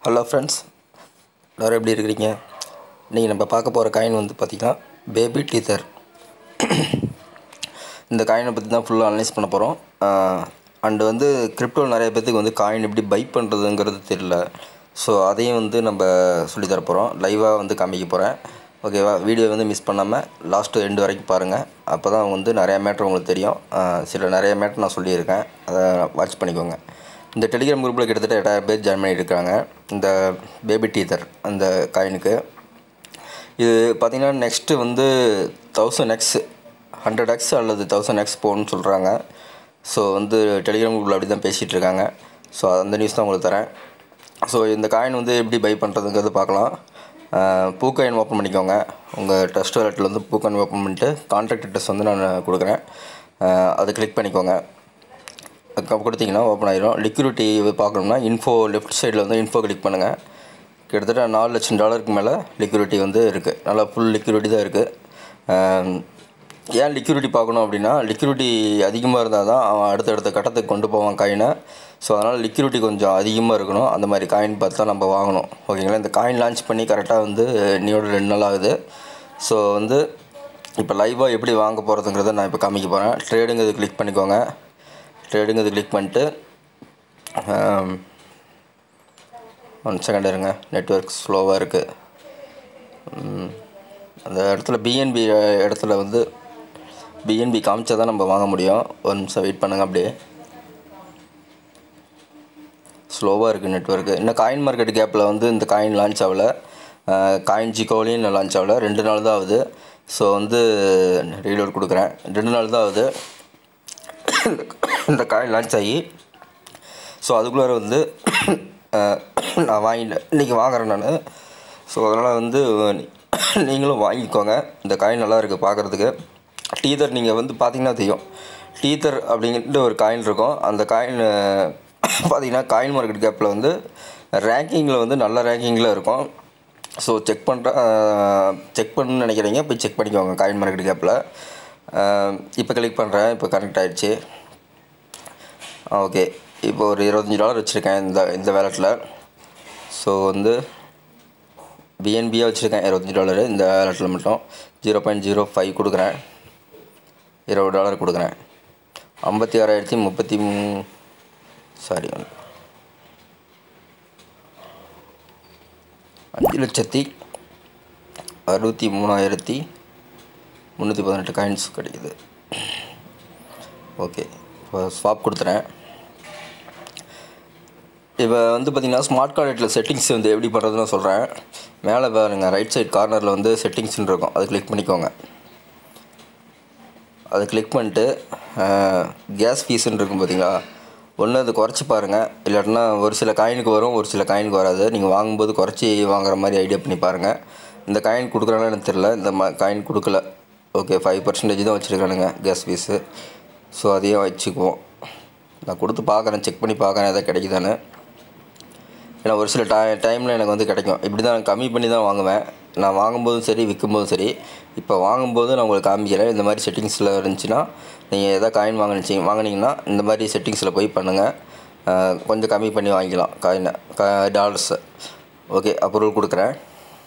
hello friends எல்லோரும் எப்படி இருக்கிறீங்க இன்றைக்கி நம்ம பார்க்க போகிற காயின் வந்து பார்த்திங்கன்னா பேபி டீத்தர் இந்த காயினை பற்றி தான் ஃபுல்லாக அனலைஸ் பண்ண போகிறோம் அண்டு வந்து கிரிப்டோவில் நிறைய பேர்த்துக்கு வந்து காயின் எப்படி பை பண்ணுறதுங்கிறது தெரியல ஸோ அதையும் வந்து நம்ம சொல்லி தர போகிறோம் லைவாக வந்து காமிக்க போகிறேன் ஓகேவா வீடியோ வந்து மிஸ் பண்ணாமல் லாஸ்ட்டு எண்டு வரைக்கும் பாருங்கள் அப்போ தான் வந்து நிறையா மேட்ரு உங்களுக்கு தெரியும் ஆஹ் சில நிறைய மேட்ரு நான் சொல்லியிருக்கேன் அதை வாட்ச் பண்ணிக்கோங்க இந்த டெலிகிராம் குரூப்பில் கிட்டத்தட்ட எட்டாயிரம் பேர் ஜாயின் பண்ணியிருக்காங்க இந்த பேபி டீத்தர் அந்த காயினுக்கு இது பார்த்திங்கன்னா நெக்ஸ்ட்டு வந்து தௌசண்ட் எக்ஸ் ஹண்ட்ரட் எக்ஸ் அல்லது தௌசண்ட் எக்ஸ் போகணும்னு சொல்கிறாங்க ஸோ வந்து டெலிகிராம் குரூப்பில் அப்படி தான் பேசிகிட்டு இருக்காங்க ஸோ அந்த நியூஸ் தான் உங்களுக்கு தரேன் ஸோ இந்த காயின் வந்து எப்படி பை பண்ணுறதுங்கிறது பார்க்கலாம் பூ காயின் ஓப்பன் பண்ணிக்கோங்க உங்கள் டெஸ்ட் வாலெட்டில் வந்து பூ காயின் ஓப்பன் பண்ணிட்டு கான்டாக்ட் அட்ரஸ் வந்து நான் கொடுக்குறேன் அஹ் அதை கிளிக் பண்ணிக்கோங்க அதுக்கப்புறம் கொடுத்தீங்கன்னா ஓப்பன் ஆயிரும் லிக்விடிட்டி பார்க்கணும்னா இன்ஃபோ லெஃப்ட் சைடில் வந்து இன்ஃபோ கிளிக் பண்ணுங்கள் கிட்டத்தட்ட நாலு லட்சம் டாலருக்கு மேலே லிக்விடிட்டி வந்து இருக்குது நல்லா ஃபுல் லிக்விடிட்டி தான் இருக்குது ஏன் லிக்விடிட்டி பார்க்கணும் அப்படின்னா லிக்விடிட்டி அதிகமாக இருந்தால் தான் அவன் அடுத்தடுத்த கட்டத்துக்கு கொண்டு போவான் காயினை ஸோ அதனால் லிக்விடிட்டி கொஞ்சம் அதிகமாக இருக்கணும் அந்த மாதிரி காயின் பார்த்து தான் நம்ம வாங்கணும் ஓகேங்களா இந்த காயின் லான்ச் பண்ணி கரெக்டாக வந்து இன்னையோட ரெண்டு நாள் ஆகுது ஸோ வந்து இப்போ லைவாக எப்படி வாங்க போகிறதுங்கிறத நான் இப்போ காமிக்க போகிறேன் ட்ரேடிங் இது கிளிக் பண்ணிக்கோங்க ட்ரேடிங் இது கிளிக் பண்ணிட்டு ஒன் செகண்ட் இருங்க நெட்ஒர்க் ஸ்லோவாக இருக்குது அந்த இடத்துல பிஎன்பி இடத்துல வந்து பிஎன்பி காமிச்சா தான் நம்ம வாங்க முடியும் ஒரு நிமிஷம் வெயிட் பண்ணுங்கள் அப்படியே ஸ்லோவாக இருக்குது நெட்ஒர்க்கு இன்னும் காயின் மார்க்கெட் கேப்பில் வந்து இந்த காயின் லான்ச் ஆகலை காயின் ஜிகோலையும் லான்ச் ஆகலை ரெண்டு நாள் தான் ஆகுது ஸோ வந்து ரீலோட் கொடுக்குறேன் ரெண்டு நாள் தான் ஆகுது இந்த காயின் லான்ச் ஆகி ஸோ அதுக்குள்ளார வந்து அஹ், நான் வாங்கிட்டேன் இன்றைக்கி வாங்குறேன் நான் ஸோ அதனால் வந்து நீங்களும் வாங்கிக்கோங்க இந்த காயின் நல்லா இருக்குது பார்க்குறதுக்கு டீதர் நீங்கள் வந்து பார்த்தீங்கன்னா தெரியும் டீதர் அப்படிங்கிட்டு ஒரு காயின் இருக்கும் அந்த காயின் பார்த்தீங்கன்னா காயின் மார்க்கெட் கேப்பில் வந்து ரேங்கிங்கில் வந்து நல்ல ரேங்கிங்கில் இருக்கும் ஸோ செக் பண்ணுற செக் பண்ணணும்னு நினைக்கிறீங்க போய் செக் பண்ணிக்கோங்க காயின் மார்க்கெட் கேப்பில் இப்போ கிளிக் பண்ணுறேன் இப்போ கனெக்ட் ஆகிடுச்சு ஓகே இப்போ ஒரு இருபத்தஞ்சி டாலர் வச்சுருக்கேன் இந்த இந்த வேலெட்டில் ஸோ வந்து பிஎன்பியாக வச்சுருக்கேன் இருபத்தஞ்சி டாலரு இந்த வேலெட்டில் மட்டும் ஜீரோ பாயிண்ட் ஜீரோ ஃபைவ் கொடுக்குறேன் இருபது டாலர் கொடுக்குறேன் ஐம்பத்தி ஆறாயிரத்தி முப்பத்தி மூ சாரி அஞ்சு லட்சத்தி அறுபத்தி மூணாயிரத்தி முந்நூற்றி பதினெட்டு காயின்ஸ் கிடைக்குது ஓகே இப்போ ஸ்வாப் கொடுத்துறேன் இப்போ வந்து பார்த்திங்கன்னா ஸ்மார்ட் கார்டில் செட்டிங்ஸ் வந்து எப்படி பண்ணுறதுன்னு சொல்கிறேன் மேலே பாருங்கள் ரைட் சைட் கார்னரில் வந்து செட்டிங்ஸ்னு இருக்கும் அதை கிளிக் பண்ணிக்கோங்க அதை கிளிக் பண்ணிட்டு கேஸ் ஃபீஸ்ன்னு இருக்கும் பார்த்தீங்களா ஒன்று அது குறைச்சி பாருங்கள் இல்லாட்டினா ஒரு சில காயினுக்கு வரும் ஒரு சில காயினுக்கு வராது நீங்கள் வாங்கும்போது குறைச்சி வாங்குற மாதிரி ஐடியா பண்ணி பாருங்கள் இந்த காயின் கொடுக்குறான்னு எனக்கு தெரில இந்த ம காயின் கொடுக்கல ஓகே ஃபைவ் பர்சன்டேஜ் தான் வச்சுருக்கானுங்க கேஸ் ஃபீஸு ஸோ அதையும் வச்சுக்குவோம் நான் கொடுத்து பார்க்குறேன் செக் பண்ணி பார்க்குறேன் எதாவது கிடைக்குதான்னு ஏன்னா ஒரு சில டை டைமில் எனக்கு வந்து கிடைக்கும் இப்படி தான் நான் கம்மி பண்ணி தான் வாங்குவேன் நான் வாங்கும்போதும் சரி விற்கும்போதும் சரி இப்போ வாங்கும்போது நான் உங்களுக்கு காமிக்கிறேன் இந்த மாதிரி செட்டிங்ஸில் இருந்துச்சுன்னா நீங்கள் எதாவது காயின் வாங்கினீங்க வாங்கினீங்கன்னா இந்த மாதிரி செட்டிங்ஸில் போய் பண்ணுங்கள் கொஞ்சம் கம்மி பண்ணி வாங்கிக்கலாம் காயினை கா டாலர்ஸை ஓகே அப்ரூவல் கொடுக்குறேன்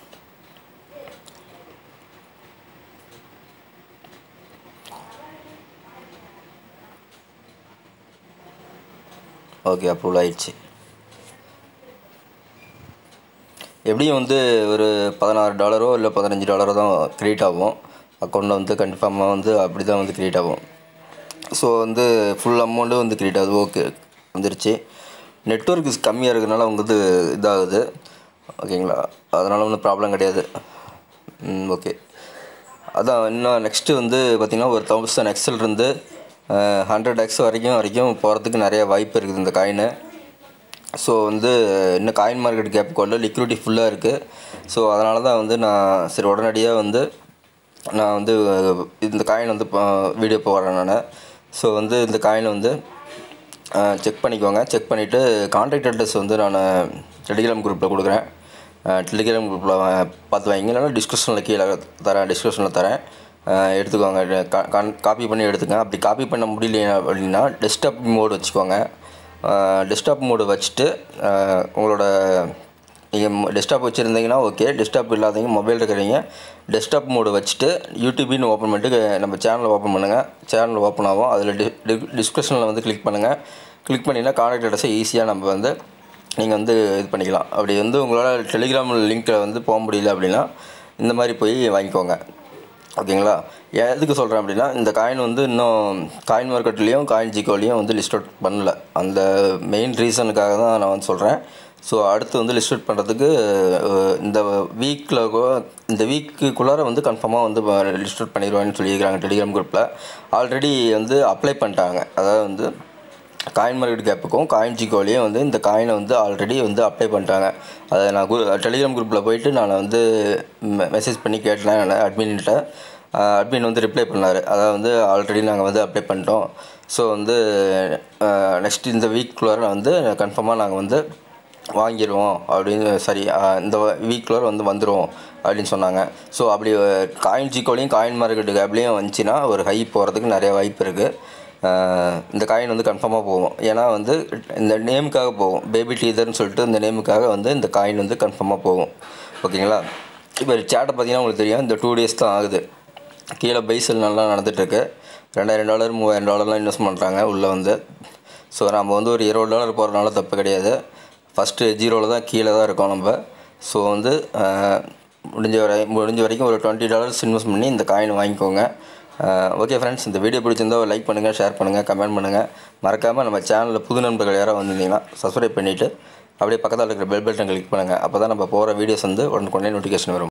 ஓகே அப்ரூவல் ஆயிடுச்சு எப்படியும் வந்து ஒரு பதினாறு டாலரோ இல்லை பதினஞ்சு டாலரோ தான் க்ரியேட் ஆகும் அக்கௌண்ட்டில் வந்து கன்ஃபார்மாக வந்து அப்படி தான் வந்து க்ரியேட் ஆகும் ஸோ வந்து ஃபுல் அமௌண்ட்டும் வந்து க்ரியேட் ஆகுது ஓகே வந்துருச்சு நெட்ஒர்க் கம்மியாக இருக்கிறதுனால உங்களுக்கு இதாகுது ஓகேங்களா அதனால் ஒன்றும் ப்ராப்ளம் கிடையாது ம் ஓகே அதான் இன்னும் நெக்ஸ்ட்டு வந்து பார்த்திங்கன்னா ஒரு தௌசண்ட் எக்ஸல் இருந்து ஹண்ட்ரட் எக்ஸ் வரைக்கும் வரைக்கும் போகிறதுக்கு நிறைய வாய்ப்பு இருக்குது இந்த காயினு ஸோ வந்து இன்னும் காயின் மார்க்கெட் கேப் கொள்ள லிக்விடிட்டி ஃபுல்லாக இருக்குது ஸோ அதனால தான் வந்து நான் சரி உடனடியாக வந்து நான் வந்து இந்த காயின் வந்து வீடியோ போடுறேன் நான் ஸோ வந்து இந்த காயினை வந்து செக் பண்ணிக்கோங்க செக் பண்ணிவிட்டு கான்டாக்ட் அட்ரஸ் வந்து நான் டெலிகிராம் குரூப்பில் கொடுக்குறேன் டெலிகிராம் குரூப்பில் பார்த்து வாங்கிங்க இல்லைனா டிஸ்கிரிப்ஷனில் கீழே தரேன் டிஸ்கிரிப்ஷனில் தரேன் எடுத்துக்கோங்க காப்பி பண்ணி எடுத்துக்கங்க அப்படி காப்பி பண்ண முடியல அப்படின்னா டெஸ்க்டாப் மோடு வச்சுக்கோங்க டெஸ்க்டாப் மோடு வச்சுட்டு அஹ், உங்களோட டெஸ்க்டாப் வச்சுருந்தீங்கன்னா ஓகே டெஸ்க்டாப் இல்லாதவங்க மொபைல் இருக்கிறவங்க டெஸ்க்டாப் மோடு வச்சுட்டு யூடியூபின்னு ஓப்பன் பண்ணிட்டு நம்ம சேனலை ஓப்பன் பண்ணுங்கள் சேனல் ஓப்பன் ஆகும் அதில் டி டிஸ்கிரிப்ஷனில் வந்து கிளிக் பண்ணுங்கள் கிளிக் பண்ணிங்கன்னா கான்டாக்ட் அட்ரஸை ஈஸியாக நம்ம வந்து நீங்கள் வந்து இது பண்ணிக்கலாம் அப்படி வந்து உங்களால் டெலிகிராம் லிங்க்கில் வந்து போக முடியல அப்படின்னா இந்த மாதிரி போய் வாங்கிக்கோங்க ஓகேங்களா எதுக்கு சொல்கிறேன் அப்படின்னா இந்த காயின் வந்து இன்னும் காயின் மார்க்கெட்லேயும் காயின் ஜிகோலையும் வந்து லிஸ்ட் அவுட் பண்ணல அந்த மெயின் ரீசனுக்காக தான் நான் வந்து சொல்கிறேன் ஸோ அடுத்து வந்து லிஸ்ட் அவுட் பண்ணுறதுக்கு அஹ், இந்த வீக்கில் இந்த வீக்குக்குள்ளார வந்து கன்ஃபார்மாக வந்து லிஸ்ட் அவுட் பண்ணிடுவாங்கன்னு சொல்லியிருக்காங்க டெலிகிராம் குரூப்பில் ஆல்ரெடி வந்து அப்ளை பண்ணிட்டாங்க அதாவது வந்து காயின் மார்க்கெட் கேப்புக்கும் காயின் ஜிகோலையும் வந்து இந்த காயினை வந்து ஆல்ரெடி வந்து அப்ளை பண்ணிட்டாங்க அதை நான் குரூ டெலிகிராம் குரூப்பில் போயிட்டு நான் வந்து மெசேஜ் பண்ணி கேட்டேன் நான் அட்மின்கிட்ட அட்மின் வந்து ரிப்ளை பண்ணார் அதாவது வந்து ஆல்ரெடி நாங்கள் வந்து அப்ளை பண்ணிட்டோம் ஸோ வந்து நெக்ஸ்ட் இந்த வீக்குள்ளார வந்து கன்ஃபார்மாக நாங்கள் வந்து வாங்கிடுவோம் அப்படின்னு சரி அஹ், இந்த வீக்குள்ளார வந்து வந்துடும் அப்படின்னு சொன்னாங்க ஸோ அப்படி காயின் ஜிகோலையும் காயின் மார்க்கெட் கேப்லேயும் வந்துச்சுன்னா ஒரு ஹை போகிறதுக்கு நிறைய வாய்ப்பு இருக்குது ஆஹ் இந்த காயின் வந்து கன்ஃபார்மாக போகும் ஏன்னா வந்து இந்த நேமுக்காக போகும் பேபி டீதர்னு சொல்லிட்டு இந்த நேமுக்காக வந்து இந்த காயின் வந்து கன்ஃபார்மாக போகும் ஓகேங்களா இப்போ சேட்டை பார்த்தீங்கன்னா உங்களுக்கு தெரியும் இந்த டூ டேஸ் தான் ஆகுது கீழே பைசல் நல்லா நடந்துகிட்ருக்கு ரெண்டாயிரம் டாலர் மூவாயிரம் டாலர்லாம் இன்வெஸ்ட் பண்ணுறாங்க உள்ளே வந்து ஸோ நம்ம வந்து ஒரு இருபது டாலர் போகிறனால தப்பு கிடையாது ஃபஸ்ட்டு ஜீரோவில் தான் கீழே தான் இருக்கோம் நம்ம ஸோ வந்து ஆஹ் முடிஞ்ச வரை முடிஞ்ச வரைக்கும் ஒரு டுவெண்ட்டி டாலர்ஸ் இன்வெஸ்ட் பண்ணி இந்த காயின் வாங்கிக்கோங்க ஓகே ஃப்ரெண்ட்ஸ் இந்த வீடியோ பிடிச்சிருந்தா லைக் பண்ணுங்கள் ஷேர் பண்ணுங்கள் கமெண்ட் பண்ணுங்கள் மறக்காமல் நம்ம சேனலில் புது நண்பர்கள் யாராவது வந்திருந்தீங்கன்னா சப்ஸ்கிரைப் பண்ணிவிட்டு அப்படியே பக்கத்தில் இருக்கிற பெல் பட்டன் கிளிக் பண்ணுங்கள் அப்போ தான் நம்ம போகிற வீடியோஸ் வந்து உடனுக்குடனே நோட்டிஃபிகேஷன் வரும்